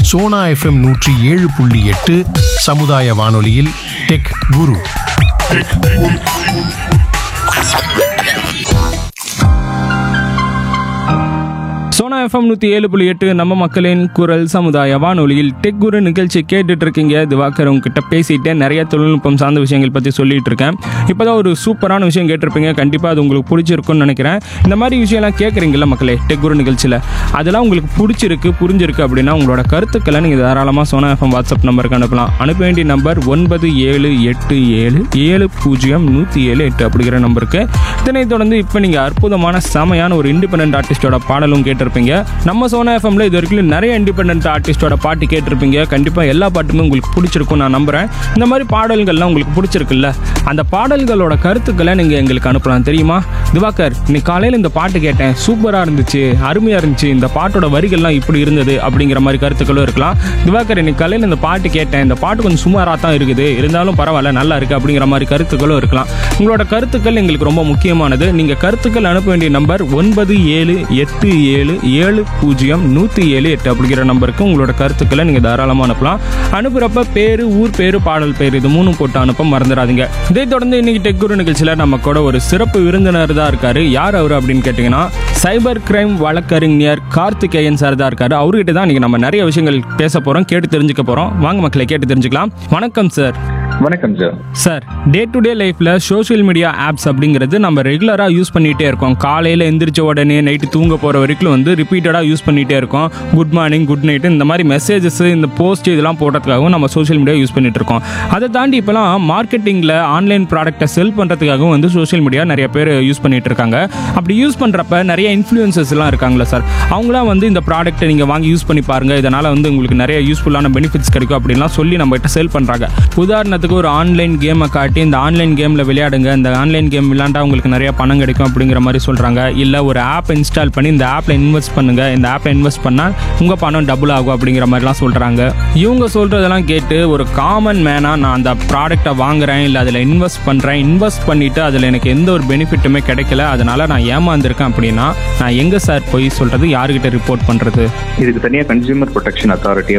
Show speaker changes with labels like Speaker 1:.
Speaker 1: Sona FM நூற்றி ஏழு புள்ளி எட்டு சமுதாய வானொலியில் டெக் குரு
Speaker 2: சோனா எஃப்எம் நூற்றி ஏழு புள்ளி எட்டு நம்ம மக்களின் குரல் சமுதாய வானொலியில் டெக் குரு நிகழ்ச்சி கேட்டுட்டு இருக்கீங்க திவாகர் உங்ககிட்ட பேசிட்டு நிறைய தொழில்நுட்பம் சார்ந்த விஷயங்கள் பற்றி சொல்லிட்டு இருக்கேன் இப்போதான் ஒரு சூப்பரான விஷயம் கேட்டிருப்பீங்க கண்டிப்பாக அது உங்களுக்கு பிடிச்சிருக்கும்னு நினைக்கிறேன் இந்த மாதிரி விஷயம்லாம் கேட்குறீங்களா மக்களே டெக் குரு நிகழ்ச்சியில் அதெல்லாம் உங்களுக்கு பிடிச்சிருக்கு புரிஞ்சிருக்கு அப்படின்னா உங்களோட கருத்துக்களை நீங்கள் தாராளமாக சோனா எஃப்எம் வாட்ஸ்அப் நம்பருக்கு அனுப்பலாம் அனுப்ப வேண்டிய நம்பர் ஒன்பது ஏழு எட்டு ஏழு ஏழு பூஜ்ஜியம் நூற்றி ஏழு எட்டு அப்படிங்கிற நம்பருக்கு இதனைத் தொடர்ந்து இப்போ நீங்கள் அற்புதமான செமையான ஒரு இண்டிபெண்டன்ட் ஆர்டிஸ்டோட பாடலும் கேட்டிருப்பீங்க நம்ம சோனா எஃப்எம்ல இது வரைக்கும் நிறைய இண்டிபெண்டன்ட் ஆர்டிஸ்டோட பாட்டு கேட்டிருப்பீங்க கண்டிப்பாக எல்லா பாட்டுமே உங்களுக்கு பிடிச்சிருக்கும் நான் நம்புறேன் இந்த மாதிரி பாடல்கள்லாம் உங்களுக்கு பிடிச்சிருக்குல்ல அந்த பாடல்களோட கருத்துக்களை நீங்கள் எங்களுக்கு அனுப்பலாம் தெரியுமா திவாகர் இன்னைக்கு காலையில் இந்த பாட்டு கேட்டேன் சூப்பராக இருந்துச்சு அருமையாக இருந்துச்சு இந்த பாட்டோட வரிகள்லாம் இப்படி இருந்தது அப்படிங்கிற மாதிரி கருத்துக்களும் இருக்கலாம் திவாகர் இன்னைக்கு காலையில் இந்த பாட்டு கேட்டேன் இந்த பாட்டு கொஞ்சம் சுமாராக தான் இருக்குது இருந்தாலும் பரவாயில்ல நல்லா இருக்கு அப்படிங்கிற மாதிரி கருத்துக்களும் இருக்கலாம் உங்களோட கருத்துக்கள் எங்களுக்கு ரொம்ப முக்கியமானது நீங்கள் கருத்துக்கள் அனுப்ப வேண்டிய நம்பர் ஒன்பது ஏழு எட்டு ஏழு ஏழு பூஜ்ஜியம் நூற்றி ஏழு எட்டு அப்படிங்கிற நம்பருக்கு உங்களோட கருத்துக்களை நீங்கள் தாராளமாக அனுப்பலாம் அனுப்புகிறப்ப பேர் ஊர் பேர் பாடல் பேர் இது மூணும் போட்டு அனுப்ப மறந்துடாதீங்க இதை தொடர்ந்து இன்னைக்கு டெக் குரு நிகழ்ச்சியில் நம்ம கூட ஒரு சிறப்பு விருந்தினர் தான் இருக்காரு யார் அவர் அப்படின்னு கேட்டிங்கன்னா சைபர் கிரைம் வழக்கறிஞர் கார்த்திகேயன் சார் தான் இருக்காரு அவர்கிட்ட தான் இன்னைக்கு நம்ம நிறைய விஷயங்கள் பேச போகிறோம் கேட்டு தெரிஞ்சுக்க போகிறோம் வாங்க மக்களை கேட்டு தெரிஞ்சுக்கலாம் வணக்கம் சார்
Speaker 3: வணக்கம் sir
Speaker 2: sir day to day லைஃப்பில் சோஷியல் மீடியா ஆப்ஸ் அப்படிங்கிறது நம்ம ரெகுலராக யூஸ் பண்ணிகிட்டே இருக்கோம் காலையில் எந்திரிச்ச உடனே நைட்டு தூங்க போகிற வரைக்கும் வந்து ரிப்பீட்டடாக யூஸ் பண்ணிகிட்டே இருக்கோம் குட் மார்னிங் குட் நைட்டு இந்த மாதிரி மெசேஜஸ் இந்த போஸ்ட் இதெல்லாம் போடுறதுக்காகவும் நம்ம சோஷியல் மீடியா யூஸ் பண்ணிட்டு இருக்கோம் அதை தாண்டி இப்போலாம் மார்க்கெட்டிங்கில் ஆன்லைன் ப்ராடக்ட்டை செல் பண்ணுறதுக்காகவும் வந்து சோஷியல் மீடியா நிறைய பேர் யூஸ் பண்ணிட்டு இருக்காங்க அப்படி யூஸ் பண்ணுறப்ப நிறைய இன்ஃப்ளூயன்சஸ் எல்லாம் இருக்காங்களா சார் அவங்களாம் வந்து இந்த ப்ராடக்ட்டை நீங்கள் வாங்கி யூஸ் பண்ணி பாருங்க இதனால் வந்து உங்களுக்கு நிறைய யூஸ்ஃபுல்லான பெனிஃபிட்ஸ் கிடைக்கும் அப்படின்லாம் சொல்லி நம்ம கிட்ட செல் பண்ணுறாங்க உதாரணத்துக்கு ஒரு ஆன்லைன் கேமை காட்டி இந்த ஆன்லைன் கேமில் விளையாடுங்க இந்த ஆன்லைன் கேம் விளையாண்டா உங்களுக்கு நிறைய பணம் கிடைக்கும் அப்படிங்கிற மாதிரி சொல்கிறாங்க இல்லை ஒரு ஆப் இன்ஸ்டால் பண்ணி இந்த ஆப்பில் இன்வெஸ்ட் பண்ணுங்க இந்த ஆப்பில் இன்வெஸ்ட் பண்ணால் உங்கள் பணம் டபுள் ஆகும் அப்படிங்கிற மாதிரிலாம் சொல்கிறாங்க இவங்க சொல்கிறதெல்லாம் கேட்டு ஒரு காமன் மேனாக நான் அந்த ப்ராடக்ட்டை வாங்குறேன் இல்லை அதில் இன்வெஸ்ட் பண்ணுறேன் இன்வெஸ்ட் பண்ணிவிட்டு அதில் எனக்கு எந்த ஒரு பெனிஃபிட்டுமே கிடைக்கல அதனால் நான் ஏமாந்துருக்கேன் அப்படின்னா நான் எங்கே சார் போய் சொல்கிறது யாருக்கிட்ட ரிப்போர்ட் பண்ணுறது
Speaker 3: இதுக்கு தனியாக கன்சியூமர் ப்ரொடெக்ஷன் அத்தாரிட்டி